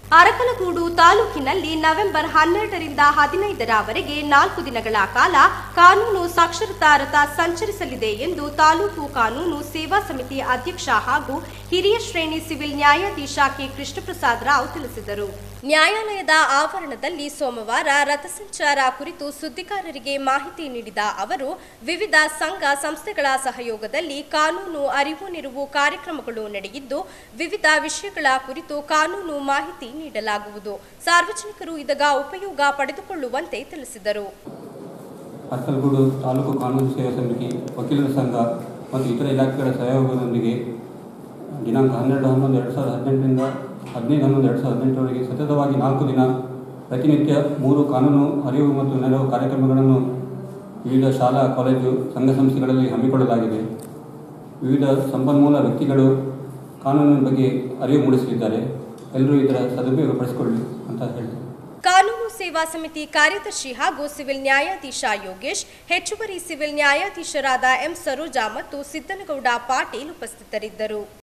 ಅರಕಲಗೂಡು ತಾಲೂಕಿನಲ್ಲಿ ನವೆಂಬರ್ ಹನ್ನೆರಡರಿಂದ ಹದಿನೈದರವರೆಗೆ ನಾಲ್ಕು ದಿನಗಳ ಕಾಲ ಕಾನೂನು ಸಾಕ್ಷರತಾ ರಥ ಸಂಚರಿಸಲಿದೆ ಎಂದು ತಾಲೂಕು ಕಾನೂನು ಸೇವಾ ಸಮಿತಿ ಅಧ್ಯಕ್ಷ ಹಾಗೂ ಹಿರಿಯ ಶ್ರೇಣಿ ಸಿವಿಲ್ ನ್ಯಾಯಾಧೀಶ ಕೆ ಕೃಷ್ಣಪ್ರಸಾದ್ ರಾವ್ ತಿಳಿಸಿದರು ನ್ಯಾಯಾಲಯದ ಆವರಣದಲ್ಲಿ ಸೋಮವಾರ ರಥಸಂಚಾರ ಕುರಿತು ಸುದ್ದಿಗಾರರಿಗೆ ಮಾಹಿತಿ ನೀಡಿದ ಅವರು ವಿವಿಧ ಸಂಘ ಸಂಸ್ಥೆಗಳ ಸಹಯೋಗದಲ್ಲಿ ಕಾನೂನು ಅರಿವು ನೆರವು ಕಾರ್ಯಕ್ರಮಗಳು ನಡೆಯಿದ್ದು ವಿವಿಧ ವಿಷಯಗಳ ಕುರಿತು ಕಾನೂನು ಮಾಹಿತಿ ನೀಡಲಾಗುವುದು ಸಾರ್ವಜನಿಕರು ಇದಗ ಉಪಯೋಗ ಪಡೆದುಕೊಳ್ಳುವಂತೆ ತಿಳಿಸಿದರು ಅರ್ಕಲ್ಗೂಡು ತಾಲೂಕು ಕಾನೂನು ಸೇವಾ ಸಮಿತಿ ವಕೀಲರ ಸಂಘ ಮತ್ತು ಇತರ ಇಲಾಖೆಗಳ ಸಹಯೋಗದೊಂದಿಗೆ ದಿನಾಂಕ ಹನ್ನೆರಡು ಹನ್ನೊಂದು ಎರಡು ಸಾವಿರದ ಹದಿನೆಂಟರಿಂದ ಹದಿನೈದು ಹನ್ನೊಂದು ಎರಡು ಸಾವಿರದ ಹದಿನೆಂಟರವರೆಗೆ ಸತತವಾಗಿ ನಾಲ್ಕು ದಿನ ಪ್ರತಿನಿತ್ಯ ಮೂರು ಕಾನೂನು ಅರಿವು ಮತ್ತು ನೆರವು ಕಾರ್ಯಕ್ರಮಗಳನ್ನು ವಿವಿಧ ಶಾಲಾ ಕಾಲೇಜು ಸಂಘ ಸಂಸ್ಥೆಗಳಲ್ಲಿ ಹಮ್ಮಿಕೊಳ್ಳಲಾಗಿದೆ ವಿವಿಧ ಸಂಪನ್ಮೂಲ ವ್ಯಕ್ತಿಗಳು ಕಾನೂನಿನ ಬಗ್ಗೆ ಅರಿವು ಮೂಡಿಸಲಿದ್ದಾರೆ ಎಲ್ಲರೂ ಇದರ ಸದುಪಯೋಗ ಪಡಿಸಿಕೊಳ್ಳಿ ಅಂತ ಹೇಳ್ತೀನಿ ಕಾನೂನು ಸೇವಾ ಸಮಿತಿ ಕಾರ್ಯದರ್ಶಿ ಹಾಗೂ ಸಿವಿಲ್ ನ್ಯಾಯಾಧೀಶ ಯೋಗೇಶ್ ಹೆಚ್ಚುವರಿ ಸಿವಿಲ್ ನ್ಯಾಯಾಧೀಶರಾದ ಎಂ ಸರೋಜಾ ಮತ್ತು ಸಿದ್ದನಗೌಡ ಪಾಟೀಲ್ ಉಪಸ್ಥಿತರಿದ್ದರು